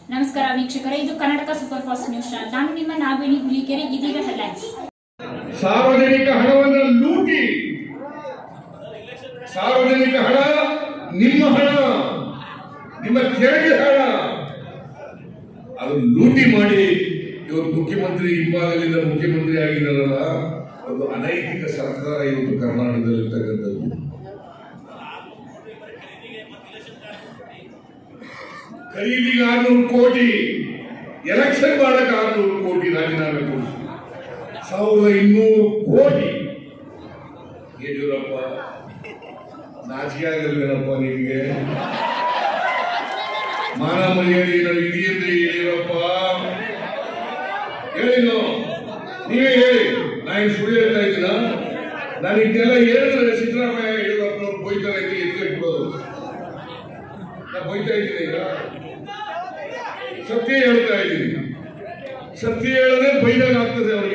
ನಮಸ್ಕಾರ ವೀಕ್ಷಕರೇ ಇದು Karnataka super fast news channel ನಾನು ನಿಮ್ಮ ನಾಗವೇಣಿ ಹುಲಿಕೆರೆ ಇದೀಗ ಹೆಡ್ಲೈನ್ಸ್ ಸಾರ್ವಜನಿಕ ಹಣವನ್ನು ಲೂಟಿ ಸಾರ್ವಜನಿಕ ಹಣ ನಿಮ್ಮ ಹಣ ನಿಮ್ಮ ತೆರಿಗೆ ಹಣ ಅದು ಲೂಟಿ ಮಾಡಿ ಇವತ್ತು ಮುಖ್ಯಮಂತ್ರಿ ಹಿಂಭಾಗದಿಂದ ಮುಖ್ಯಮಂತ್ರಿ ಆಗಿದ್ದಾರಲ್ಲ ಅದು ಅನೈತಿಕ ಸರ್ಕಾರ ಇವತ್ತು ಕರ್ನಾಟಕದಲ್ಲಿ ಇರ್ತಕ್ಕಂಥದ್ದು ಖರೀದಿಗೆ ಆರ್ನೂರು ಕೋಟಿ ಎಲೆಕ್ಷನ್ ಮಾಡಕ್ಕೆ ಆರ್ನೂರು ಕೋಟಿ ರಾಜೀನಾಮೆ ಕೊಡಿಸಿ ಸಾವಿರದ ಇನ್ನೂರು ಕೋಟಿ ಯಡಿಯೂರಪ್ಪ ನಾಚಿಕೆ ಆಗಲ್ವೇನಪ್ಪ ನಿಮಗೆ ಮಾನ ಮರ್ಯಾದೆ ಏನಾದ್ರು ಇದೆಯಂದ್ರೆ ಯಡಿಯೂರಪ್ಪ ಹೇಳಿನು ನೀವೇ ಹೇಳಿ ನಾನು ಸುಳ್ಳು ಹೇಳ್ತಾ ಇದ್ದೀನ ನಾನು ಇದನ್ನೆಲ್ಲ ಹೇಳಿದ್ರೆ ಸಿದ್ದರಾಮಯ್ಯ ಯಡಿಯೂರಪ್ಪನವ್ರು ಬೈತಾ ಇದ್ದೀನಿ ಎತ್ಕೊಟ್ಬಿಡೋದು ನಾ ಬೈತಾ ಇದ್ದೀನಿ ಈಗ ಸತ್ಯ ಹೇಳ್ತಾ ಇದ್ದೀನಿ ಸತ್ಯ ಹೇಳದೆ ಬೈದಾಗ ಆಗ್ತದೆ ಅವರಿಗೆ